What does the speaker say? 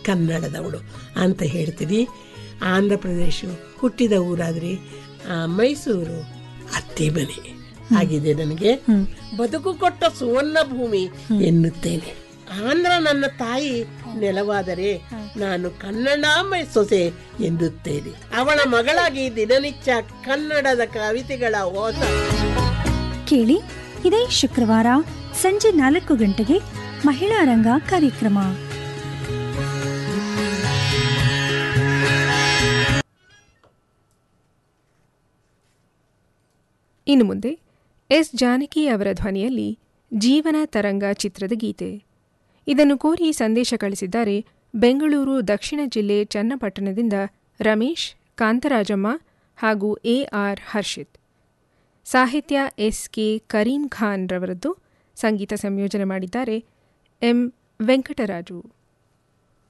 ಕನ್ನಡದವಳು ಅಂತ ಹೇಳ್ತೀನಿ ಆಂಧ್ರ ಪ್ರದೇಶ ಹುಟ್ಟಿದ ಊರಾದ್ರೆ ಆ, ಮೈಸೂರು ಅತ್ತೆ ಮನೆ ಆಗಿದೆ ನನಗೆ ಬದುಕು ಕೊಟ್ಟ ಸುವರ್ಣ ಭೂಮಿ ಎನ್ನುತ್ತೇನೆ ಆಂಧ್ರ ನನ್ನ ತಾಯಿ ನೆಲವಾದರೆ ನಾನು ಕನ್ನಡಾಂಬೆ ಸೊಸೆ ಎನ್ನುತ್ತೇನೆ ಅವಳ ಮಗಳಾಗಿ ದಿನನಿತ್ಯ ಕನ್ನಡದ ಕವಿತೆಗಳ ಓದ ಕೇಳಿ ಇದೇ ಶುಕ್ರವಾರ ಸಂಜೆ ನಾಲ್ಕು ಗಂಟೆಗೆ ಮಹಿಳಾ ರಂಗ ಕಾರ್ಯಕ್ರಮ ಇನ್ನು ಮುಂದೆ ಎಸ್ ಜಾನಕಿ ಅವರ ಧ್ವನಿಯಲ್ಲಿ ಜೀವನ ತರಂಗ ಚಿತ್ರದ ಗೀತೆ ಇದನ್ನು ಕೋರಿ ಸಂದೇಶ ಕಳಿಸಿದ್ದಾರೆ ಬೆಂಗಳೂರು ದಕ್ಷಿಣ ಜಿಲ್ಲೆ ಚನ್ನಪಟ್ಟಣದಿಂದ ರಮೇಶ್ ಕಾಂತರಾಜಮ್ಮ ಹಾಗೂ ಎ ಆರ್ ಹರ್ಷಿತ್ ಸಾಹಿತ್ಯ ಎಸ್ ಕೆ ಕರೀಂ ಖಾನ್ ರವರದ್ದು ಸಂಗೀತ ಸಂಯೋಜನೆ ಮಾಡಿದ್ದಾರೆ ಎಂ ವೆಂಕಟರಾಜು